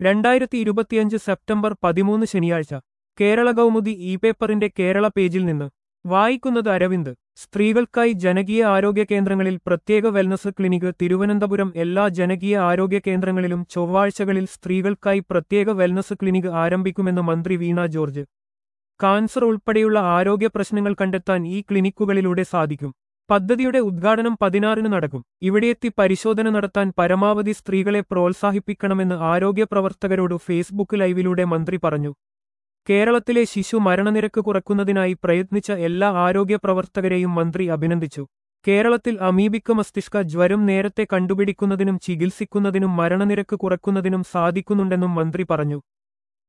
രണ്ടായിരത്തി ഇരുപത്തിയഞ്ച് സെപ്റ്റംബർ പതിമൂന്ന് ശനിയാഴ്ച കേരള കൗമുദി ഇ പേപ്പറിന്റെ കേരള പേജിൽ നിന്ന് വായിക്കുന്നത് അരവിന്ദ് സ്ത്രീകൾക്കായി ജനകീയ ആരോഗ്യ കേന്ദ്രങ്ങളിൽ പ്രത്യേക വെൽനസ് ക്ലിനിക് തിരുവനന്തപുരം എല്ലാ ജനകീയ ആരോഗ്യ കേന്ദ്രങ്ങളിലും ചൊവ്വാഴ്ചകളിൽ സ്ത്രീകൾക്കായി പ്രത്യേക വെൽനസ് ക്ലിനിക് ആരംഭിക്കുമെന്ന് മന്ത്രി വീണ ജോർജ് കാൻസർ ഉൾപ്പെടെയുള്ള ആരോഗ്യ പ്രശ്നങ്ങൾ കണ്ടെത്താൻ ഈ ക്ലിനിക്കുകളിലൂടെ സാധിക്കും പദ്ധതിയുടെ ഉദ്ഘാടനം പതിനാറിന് നടക്കും ഇവിടെയെത്തി പരിശോധന നടത്താൻ പരമാവധി സ്ത്രീകളെ പ്രോത്സാഹിപ്പിക്കണമെന്ന് ആരോഗ്യ പ്രവർത്തകരോട് ഫേസ്ബുക്ക് ലൈവിലൂടെ മന്ത്രി പറഞ്ഞു കേരളത്തിലെ ശിശു മരണനിരക്ക് കുറയ്ക്കുന്നതിനായി പ്രയത്നിച്ച എല്ലാ ആരോഗ്യ പ്രവർത്തകരെയും മന്ത്രി അഭിനന്ദിച്ചു കേരളത്തിൽ അമീബിക്ക മസ്തിഷ്ക ജ്വരം നേരത്തെ കണ്ടുപിടിക്കുന്നതിനും ചികിത്സിക്കുന്നതിനും മരണനിരക്ക് കുറയ്ക്കുന്നതിനും സാധിക്കുന്നുണ്ടെന്നും മന്ത്രി പറഞ്ഞു